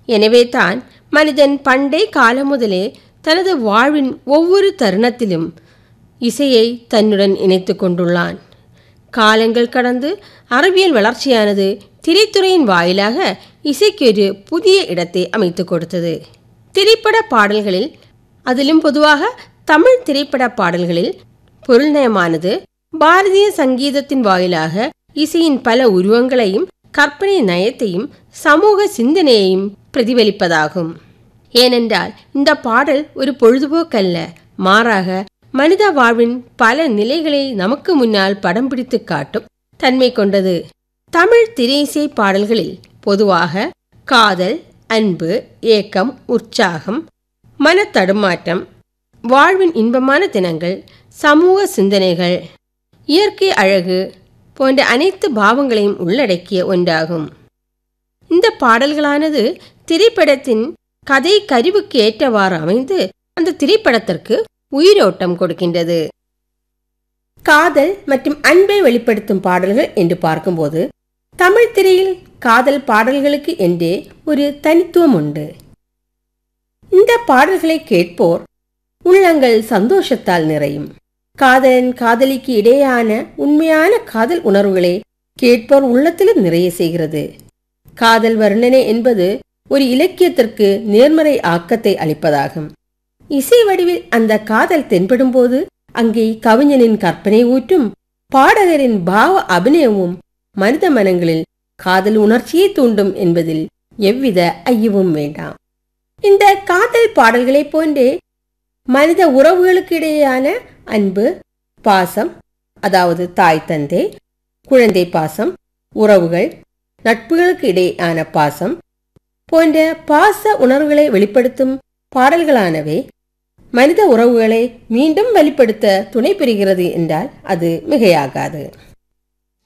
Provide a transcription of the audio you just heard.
எனவே தான் மனிதன் பண்டை காலம் முதலே தனது வாழ்வின் ஒவ்வொரு தருணத்திலும் இசையை தன்னுடன் இணைத்து கொண்டுள்ளான் காலங்கள் கடந்து அறிவியல் வளர்ச்சியானது திரைத்துறையின் வாயிலாக இசைக்கு ஒரு புதிய இடத்தை அமைத்து கொடுத்தது திரைப்பட பாடல்களில் அதிலும் பொதுவாக தமிழ் திரைப்பட பாடல்களில் பொருள்நயமானது பாரதிய சங்கீதத்தின் வாயிலாக இசையின் பல உருவங்களையும் கற்பனை நயத்தையும் சமூக சிந்தனையையும் பிரதிபலிப்பதாகும் ஏனென்றால் இந்த பாடல் ஒரு பொழுதுபோக்கல்ல மாறாக மனித வாழ்வின் பல நிலைகளை நமக்கு முன்னால் படம் பிடித்து காட்டும் தன்மை கொண்டது தமிழ் திரையிசை பாடல்களில் பொதுவாக காதல் அன்பு ஏக்கம் உற்சாகம் மனத்தடுமாற்றம் வாழ்வின் இன்பமான தினங்கள் சமூக சிந்தனைகள் இயற்கை அழகு போன்ற அனைத்து பாவங்களையும் உள்ளடக்கிய ஒன்றாகும் இந்த பாடல்களானது திரைப்படத்தின் கதை கருவுக்கு ஏற்றவாறு அமைந்து அந்த திரைப்படத்திற்கு உயிரோட்டம் கொடுக்கின்றது காதல் மற்றும் அன்பை வெளிப்படுத்தும் பாடல்கள் என்று பார்க்கும்போது தமிழ் திரையில் காதல் பாடல்களுக்கு என்றே ஒரு தனித்துவம் உண்டு இந்த பாடல்களை கேட்போர் உள்ளங்கள் சந்தோஷத்தால் நிறையும் காதலன் காதலிக்கு இடையேயான உண்மையான காதல் உணர்வுகளை கேட்போர் உள்ளத்திலும் நிறைய செய்கிறது காதல் வர்ணனை என்பது ஒரு இலக்கியத்திற்கு நேர்மறை ஆக்கத்தை அளிப்பதாகும் இசை வடிவில் அந்த காதல் தென்படும்போது அங்கே கவிஞனின் கற்பனை ஊற்றும் பாடகரின் பாவ அபிநயமும் மனித மனங்களில் காதல் உணர்ச்சியை தூண்டும் என்பதில் எவ்வித ஐயமும் வேண்டாம் இந்த காதல் பாடல்களைப் போன்றே மனித உறவுகளுக்கு இடையேயான அன்பு பாசம் அதாவது தாய் தந்தை குழந்தை பாசம் உறவுகள் நட்புகளுக்கு இடையேயான பாசம் போன்ற பாச உணர்வுகளை வெளிப்படுத்தும் பாடல்களானவை மனித உறவுகளை மீண்டும் வெளிப்படுத்த துணை புரிகிறது என்றால் அது மிகையாகாது